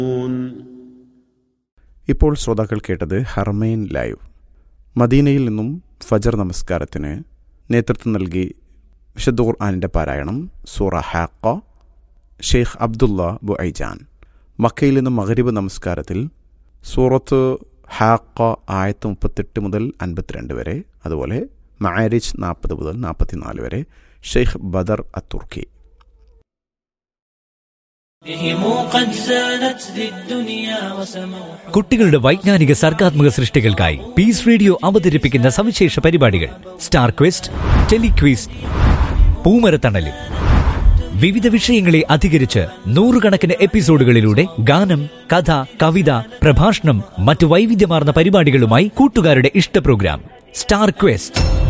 ഇപ്പോൾ ശ്രോതാക്കൾ കേട്ടത് ഹർമൈൻ ലൈവ് മദീനയിൽ നിന്നും ഫജർ നമസ്കാരത്തിന് നേതൃത്വം നൽകി വിശുദ്ധ ഖുർആാനിൻ്റെ പാരായണം സൂറ ഹാക്ക ഷെയ്ഖ് അബ്ദുള്ള ബുഐജാൻ മക്കയിൽ നിന്നും മഗരിബ് നമസ്കാരത്തിൽ സൂറത്ത് ഹാക്ക ആയത്ത് മുപ്പത്തെട്ട് മുതൽ അൻപത്തിരണ്ട് വരെ അതുപോലെ മാരിജ് നാൽപ്പത് മുതൽ നാൽപ്പത്തിനാല് വരെ ഷെയ്ഖ് ബദർ അത്തുർക്കി بهم قد زانت ذي الدنيا وسموا കുട്ടികളുടെ വൈജ്ഞാനിക സർഗാത്മക സൃഷ്ടികൾക്കായി പീസ് റേഡിയോ അവതരിപ്പിക്കുന്ന സവിശേഷ പരിപാടികൾ സ്റ്റാർ ക്വസ്റ്റ് ടെലിക്വിസ് പൂമരത്തണലും വിവിധ വിഷയങ്ങളെ അധികരിച്ച് നൂറുകണക്കിന് എപ്പിസോഡുകളിലൂടെ ഗാനം കഥ കവിത പ്രഭാഷണം മറ്റു വൈവിധ്യമാർന്ന പരിപാടികളുമായി കൂട്ടുകാരുടെ ഇഷ്ട പ്രോഗ്രാം സ്റ്റാർ ക്വസ്റ്റ്